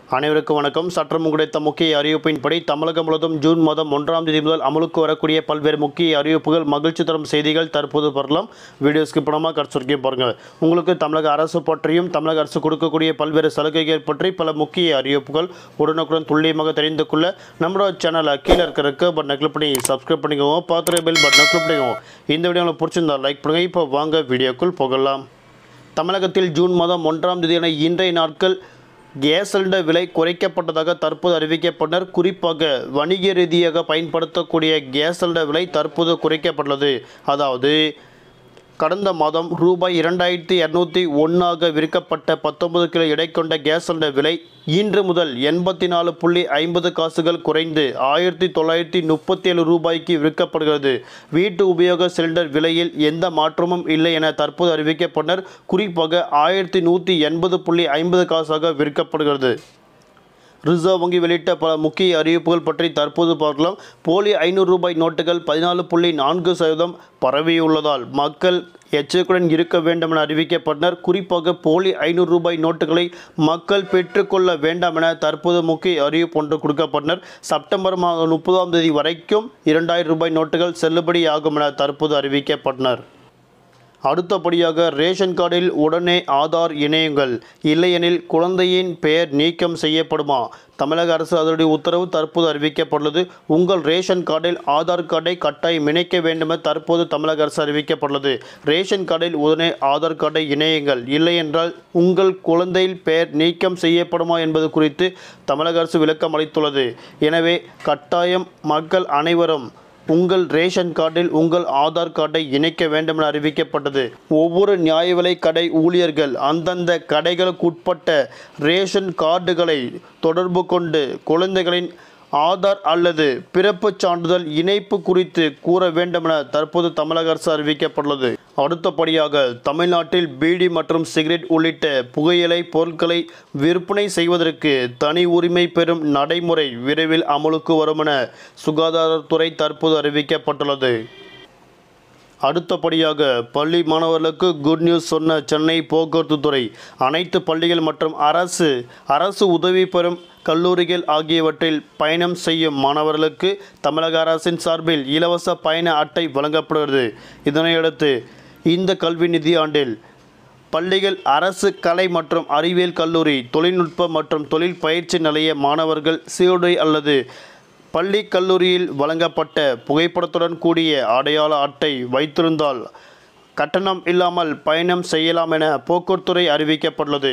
அனைவருக்கும் வணக்கம் சற்றம் கிடைத்த முக்கிய அறிவிப்பின்படி தமிழகம் முழுவதும் ஜூன் மாதம் ஒன்றாம் தேதி முதல் அமலுக்கு வரக்கூடிய பல்வேறு முக்கிய அறிவிப்புகள் மகிழ்ச்சி தரும் செய்திகள் தற்போது பெறலாம் வீடியோ ஸ்கிப் பண்ணாமல் கடைசி பாருங்கள் உங்களுக்கு தமிழக அரசு பற்றியும் தமிழக அரசு கொடுக்கக்கூடிய பல்வேறு சலுகைகள் பற்றி பல முக்கிய அறிவிப்புகள் உடனுக்குடன் துல்லியமாக தெரிந்து கொள்ள நம்மளோட சேனலை கீழே இருக்கிற பட்டனை கிளிக் பண்ணி சப்ஸ்கிரைப் பண்ணிக்கோங்க பார்த்துட்டு பெல் பட்டனை கிளிக் பண்ணிக்கோங்க இந்த வீடியோ உங்களுக்கு பிடிச்சிருந்தா லைக் பண்ணுங்கள் இப்போ வாங்க வீடியோக்குள் போகலாம் தமிழகத்தில் ஜூன் மாதம் ஒன்றாம் தேதியான இன்றைய நாட்கள் கேஸ் சிலிண்டர் விலை குறைக்கப்பட்டதாக தற்போது அறிவிக்கப்பட்டனர் குறிப்பாக வணிக ரீதியாக பயன்படுத்தக்கூடிய கேஸ் சிலிண்டர் விலை தற்போது குறைக்கப்பட்டுள்ளது அதாவது கடந்த மாதம் ரூபாய் இரண்டாயிரத்தி இரநூத்தி ஒன்றாக விற்கப்பட்ட பத்தொன்பது கிலோ எடை கொண்ட கேஸ் சிலிண்டர் விலை இன்று முதல் எண்பத்தி நாலு புள்ளி ஐம்பது காசுகள் குறைந்து ஆயிரத்தி தொள்ளாயிரத்தி முப்பத்தி ஏழு ரூபாய்க்கு விற்கப்படுகிறது வீட்டு உபயோக சிலிண்டர் விலையில் எந்த மாற்றமும் இல்லை என தற்போது அறிவிக்கப்பட்டனர் குறிப்பாக ஆயிரத்தி நூற்றி எண்பது புள்ளி ஐம்பது காசாக விற்கப்படுகிறது ரிசர்வ் வங்கி வெளியிட்ட பல முக்கிய அறிவிப்புகள் பற்றி தற்போது பார்க்கலாம் போலி ஐநூறு ரூபாய் நோட்டுகள் பதினாலு புள்ளி நான்கு சதவீதம் பரவியுள்ளதால் மக்கள் எச்சரிக்கையுடன் இருக்க வேண்டும் என அறிவிக்கப்பட்டனர் குறிப்பாக போலி ஐநூறு ரூபாய் நோட்டுகளை மக்கள் பெற்றுக்கொள்ள வேண்டாம் என தற்போது முக்கிய அறிவிப்பு ஒன்று கொடுக்கப்பட்டனர் செப்டம்பர் மாதம் முப்பதாம் தேதி வரைக்கும் இரண்டாயிரம் ரூபாய் நோட்டுகள் செல்லுபடியாகும் என தற்போது அறிவிக்கப்பட்டனர் அடுத்தபடியாக ரேஷன் கார்டில் உடனே ஆதார் இணையுங்கள் இல்லையெனில் குழந்தையின் பெயர் நீக்கம் செய்யப்படுமா தமிழக அரசு அதனுடைய உத்தரவு தற்போது அறிவிக்கப்பட்டுள்ளது உங்கள் ரேஷன் கார்டில் ஆதார் கார்டை கட்டாயம் இணைக்க வேண்டும் என தற்போது தமிழக அரசு அறிவிக்கப்பட்டுள்ளது ரேஷன் கார்டில் உடனே ஆதார் கார்டை இணையுங்கள் இல்லையென்றால் உங்கள் குழந்தையின் பெயர் நீக்கம் செய்யப்படுமா என்பது குறித்து தமிழக அரசு விளக்கம் அளித்துள்ளது எனவே கட்டாயம் மக்கள் அனைவரும் உங்கள் ரேஷன் கார்டில் உங்கள் ஆதார் கார்டை இணைக்க வேண்டும் என அறிவிக்கப்பட்டது ஒவ்வொரு நியாய விலை கடை ஊழியர்கள் அந்தந்த கடைகளுக்குட்பட்ட ரேஷன் கார்டுகளை தொடர்பு கொண்டு குழந்தைகளின் ஆதார் அல்லது பிறப்புச் சான்றிதழ் இணைப்பு குறித்து கூற வேண்டும் என தற்போது தமிழக அரசு அறிவிக்கப்பட்டுள்ளது அடுத்தபடியாக தமிழ்நாட்டில் பீடி மற்றும் சிகரெட் உள்ளிட்ட புகையிலை பொருட்களை விற்பனை செய்வதற்கு தனி உரிமை பெறும் நடைமுறை விரைவில் அமலுக்கு வரும் என சுகாதாரத்துறை தற்போது அறிவிக்கப்பட்டுள்ளது அடுத்தபடியாக பள்ளி மாணவர்களுக்கு குட் நியூஸ் சொன்ன சென்னை போக்குவரத்து துறை அனைத்து பள்ளிகள் மற்றும் அரசு அரசு உதவி பெறும் கல்லூரிகள் ஆகியவற்றில் பயணம் செய்யும் மாணவர்களுக்கு தமிழக அரசின் சார்பில் இலவச பயண அட்டை வழங்கப்படுகிறது இதனையடுத்து இந்த கல்வி நிதியாண்டில் பள்ளிகள் அரசு கலை மற்றும் அறிவியல் கல்லூரி தொழில்நுட்ப மற்றும் தொழில் பயிற்சி நிலைய மாணவர்கள் சீருடை அல்லது பள்ளி கல்லூரியில் வழங்கப்பட்ட புகைப்படத்துடன் கூடிய அடையாள அட்டை வைத்திருந்தால் கட்டணம் இல்லாமல் பயணம் செய்யலாம் என போக்குவரத்துறை அறிவிக்கப்பட்டுள்ளது